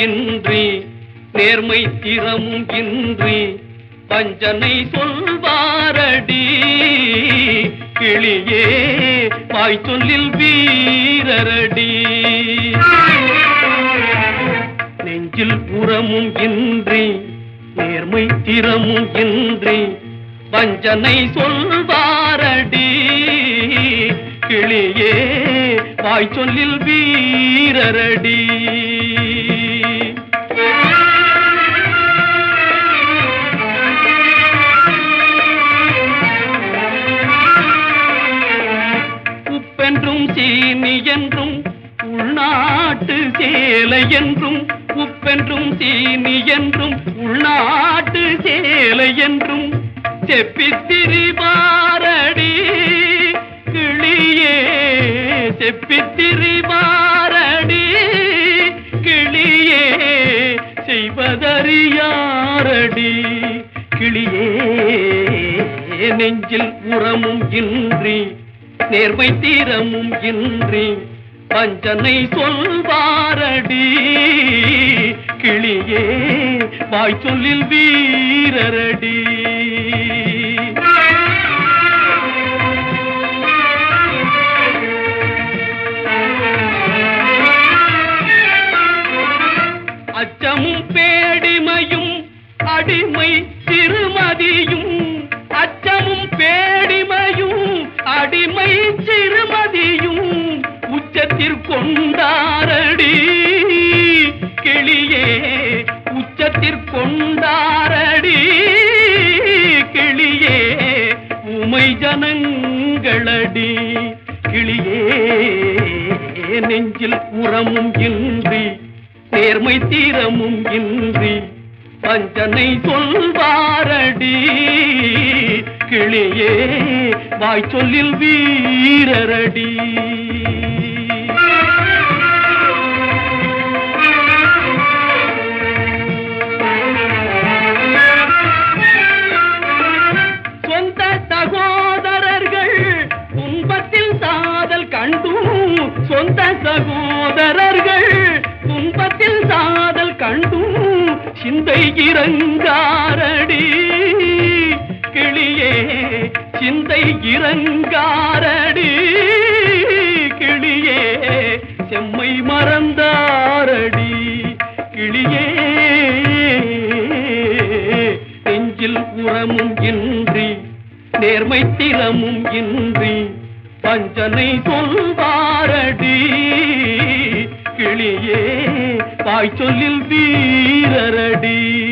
இன்றி நேர்மை திறமும் இன்றி வஞ்சனை சொல்வாரடி கிளியே வாய் சொல்லில் வீரரடி நெஞ்சில் புறமும் இன்றி நேர்மை திறமும் இன்றி வஞ்சனை சொல்வாரடி கிளியே வாய் சொல்லில் வீரரடி உப்பென்றும் சீனி என்றும் உள்நாட்டு சேலை என்றும் உப்பென்றும் சீனி என்றும் உள்நாட்டு சேலை என்றும் செப்பித்திரிபாரடி கிளியே செப்பித்திரிபாரடி கிளியே செய்வதறியாரடி கிளியே நெஞ்சில் உரமும் இன்றி நேர்மை தீரமும் இன்றி வஞ்சனை சொல்வாரடி கிளியே வாய் சொல்லில் வீரரடி அச்சமும் பேடிமையும் அடிமை சிறுமதியும் அச்சமும் பேடிமையும் அடிமை சிறுமதியும் உச்சத்திற்கொண்டாரடி கிளியே உச்சத்திற்கொண்டாரடி கிளியே உமை ஜனங்களடி கிளியே நெஞ்சில் உரமும் இன்றி நேர்மை தீரமும் இன்றி வஞ்சனை சொல்வாரடி கிளியே வாய் சொல்லில் வீரரடி சொந்த சகோதரர்கள் துன்பத்தில் சாதல் கண்டும் சொந்த சகோதரர்கள் துன்பத்தில் சாதல் கண்டும் சிந்தை இறங்காரடி கிளியே சிந்தை இறங்காரடி கிளியே செம்மை மறந்தாரடி கிளியே நெஞ்சில் உரமும் இன்றி நேர்மை திறமும் இன்றி வஞ்சனை சொல்வாரடி கிளியே வாய் சொல்லில் வீரரடி